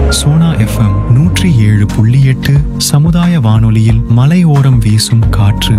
Sona FM நூற்றி ஏழு புள்ளி எட்டு சமுதாய வானொலியில் மலையோரம் வீசும் காற்று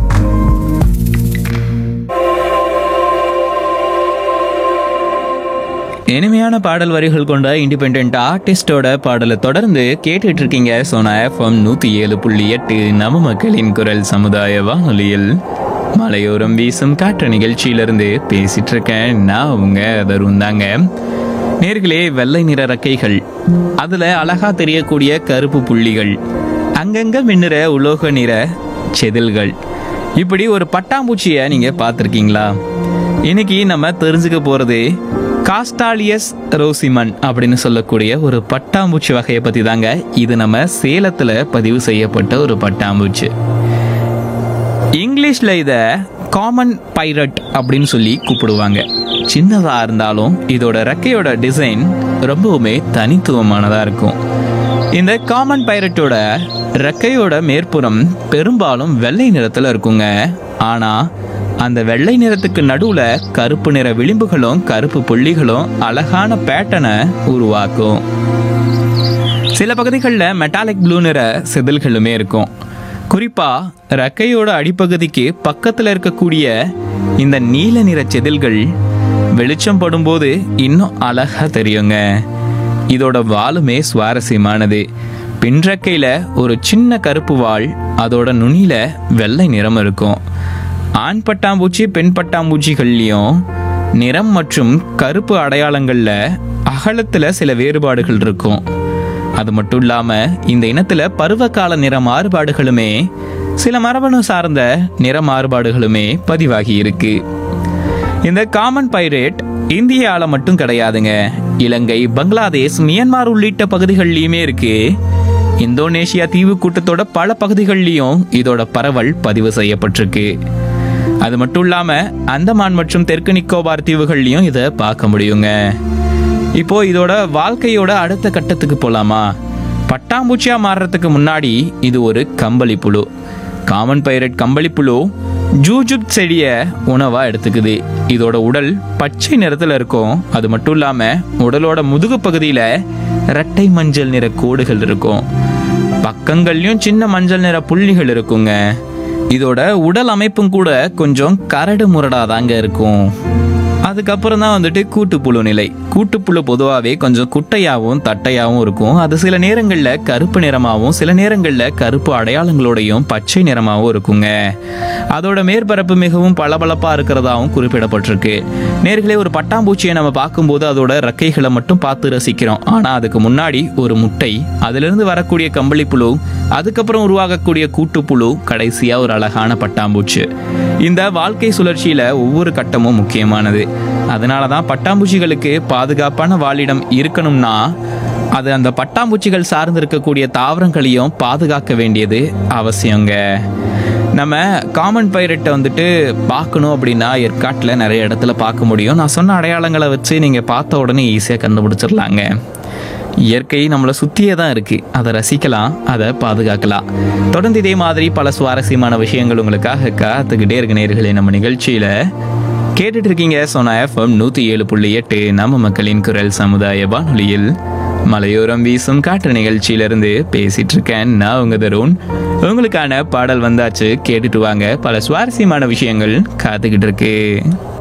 இனிமையான பாடல் வரிகள் கொண்ட இண்டிபெண்ட் ஆர்டிஸ்டோட பாடலை தொடர்ந்து கேட்டுட்டு இருக்கீங்க சோனா எஃப்எம் நூத்தி ஏழு புள்ளி எட்டு நம்ம மக்களின் குரல் சமுதாய வானொலியில் மலையோரம் வீசும் காற்று நிகழ்ச்சியிலிருந்து பேசிட்டு இருக்கேன் நான் உங்க தருண் தாங்க நேர்களே வெள்ளை நிற ரெக்கைகள் அதுல அழகா தெரியக்கூடிய கருப்பு புள்ளிகள் அங்கங்க மின்னுற உலோக நிற செதில்கள் இப்படி ஒரு பட்டாம்பூச்சியை நீங்க பார்த்துருக்கீங்களா இன்னைக்கு நம்ம தெரிஞ்சுக்க போறது காஸ்டாலியஸ் ரோசிமன் அப்படின்னு சொல்லக்கூடிய ஒரு பட்டாம்பூச்சி வகையை பத்தி தாங்க இது நம்ம சேலத்துல பதிவு செய்யப்பட்ட ஒரு பட்டாம்பூச்சி இங்கிலீஷ்ல இத காமன் பைரட் அப்படின்னு சொல்லி கூப்பிடுவாங்க சின்னதா இருந்தாலும் இதோட ரெக்கையோட டிசைன் ரொம்பவுமே தனித்துவமானதா இருக்கும் இந்த காமன் பைரட்டோட ரெக்கையோட மேற்புறம் பெரும்பாலும் வெள்ளை நிறத்துல இருக்குங்க ஆனா அந்த வெள்ளை நிறத்துக்கு நடுவுல கருப்பு நிற விளிம்புகளும் கருப்பு புள்ளிகளும் அழகான பேட்டனை உருவாக்கும் சில பகுதிகளில் மெட்டாலிக் ப்ளூ நிற செதில்களுமே இருக்கும் குறிப்பா ரெக்கையோட அடிப்பகுதிக்கு பக்கத்துல இருக்கக்கூடிய இந்த நீல நிற செதில்கள் வெளிச்சம் படும்போது இன்னும் அழகா தெரியுங்க இதோட வாலுமே சுவாரஸ்யமானது பின்றக்கையில ஒரு சின்ன கருப்பு வால் அதோட நுனியில வெள்ளை நிறம் இருக்கும் ஆண் பட்டாம்பூச்சி பெண் பட்டாம்பூச்சிகள்லையும் நிறம் மற்றும் கருப்பு அடையாளங்கள்ல அகலத்துல சில வேறுபாடுகள் இருக்கும் அது மட்டும் இல்லாம இந்த இனத்துல பருவகால நிற மாறுபாடுகளுமே சில மரபணு சார்ந்த நிற மாறுபாடுகளுமே பதிவாகி இருக்கு இந்த காமன் பைரேட் இந்தியால மட்டும் கிடையாதுங்க இலங்கை பங்களாதேஷ் மியான்மர் உள்ளிட்ட பகுதிகள்லயுமே இருக்கு இந்தோனேஷியா தீவு கூட்டத்தோட பல பகுதிகள்லயும் இதோட பரவல் பதிவு செய்யப்பட்டிருக்கு அது மட்டும் இல்லாம அந்தமான் மற்றும் தெற்கு நிக்கோபார் தீவுகள்லயும் இதை பார்க்க முடியுங்க இப்போ இதோட வாழ்க்கையோட அடுத்த கட்டத்துக்கு போலாமா பட்டாம்பூச்சியா மாறுறதுக்கு முன்னாடி இது ஒரு கம்பளி புழு காமன் பைரட் கம்பளி புழு ஜூஜுப் செடிய உணவா எடுத்துக்குது இதோட உடல் பச்சை நிறத்துல இருக்கும் அது மட்டும் இல்லாம உடலோட முதுகு பகுதியில இரட்டை மஞ்சள் நிற கோடுகள் இருக்கும் பக்கங்கள்லயும் சின்ன மஞ்சள் நிற புள்ளிகள் இருக்குங்க இதோட உடல் அமைப்பும் கூட கொஞ்சம் கரடு முரடாதாங்க இருக்கும் அதுக்கப்புறம் தான் வந்துட்டு கூட்டுப்புழு நிலை கூட்டுப்புழு பொதுவாகவே கொஞ்சம் குட்டையாகவும் தட்டையாகவும் இருக்கும் அது சில நேரங்களில் கருப்பு நிறமாகவும் சில நேரங்களில் கருப்பு அடையாளங்களோடையும் பச்சை நிறமாகவும் இருக்குங்க அதோட மேற்பரப்பு மிகவும் பளபளப்பாக இருக்கிறதாவும் குறிப்பிடப்பட்டிருக்கு நேர்களே ஒரு பட்டாம்பூச்சியை நம்ம பார்க்கும்போது அதோட ரெக்கைகளை மட்டும் பார்த்து ரசிக்கிறோம் ஆனால் அதுக்கு முன்னாடி ஒரு முட்டை அதிலிருந்து வரக்கூடிய கம்பளிப்புழு அதுக்கப்புறம் உருவாகக்கூடிய கூட்டுப்புழு கடைசியா ஒரு அழகான பட்டாம்பூச்சி இந்த வாழ்க்கை சுழற்சியில ஒவ்வொரு கட்டமும் முக்கியமானது அதனால தான் பட்டாம்பூச்சிகளுக்கு பாதுகாப்பான வாழிடம் இருக்கணும்னா அது அந்த பட்டாம்பூச்சிகள் சார்ந்து இருக்கக்கூடிய தாவரங்களையும் பாதுகாக்க வேண்டியது அவசியங்க நம்ம காமன் பைரட்டை வந்துட்டு பார்க்கணும் அப்படின்னா ஏற்காட்டில் நிறைய இடத்துல பார்க்க முடியும் நான் சொன்ன அடையாளங்களை வச்சு நீங்கள் பார்த்த உடனே ஈஸியாக கண்டுபிடிச்சிடலாங்க இயற்கை நம்மளை சுற்றியே தான் இருக்குது அதை ரசிக்கலாம் அதை பாதுகாக்கலாம் தொடர்ந்து இதே மாதிரி பல சுவாரஸ்யமான விஷயங்கள் உங்களுக்காக காத்துக்கிட்டே இருக்க நேர்களே நம்ம நிகழ்ச்சியில் கேட்டுட்டு இருக்கீங்க சோனா எஃப்எம் நூற்றி ஏழு புள்ளி எட்டு நம்ம மக்களின் குரல் சமுதாய வானொலியில் மலையோரம் வீசும் காற்று நிகழ்ச்சியிலிருந்து பேசிட்டு இருக்கேன் நான் உங்க தருண் உங்களுக்கான பாடல் வந்தாச்சு கேட்டுட்டு வாங்க பல சுவாரஸ்யமான விஷயங்கள் காத்துக்கிட்டு இருக்கு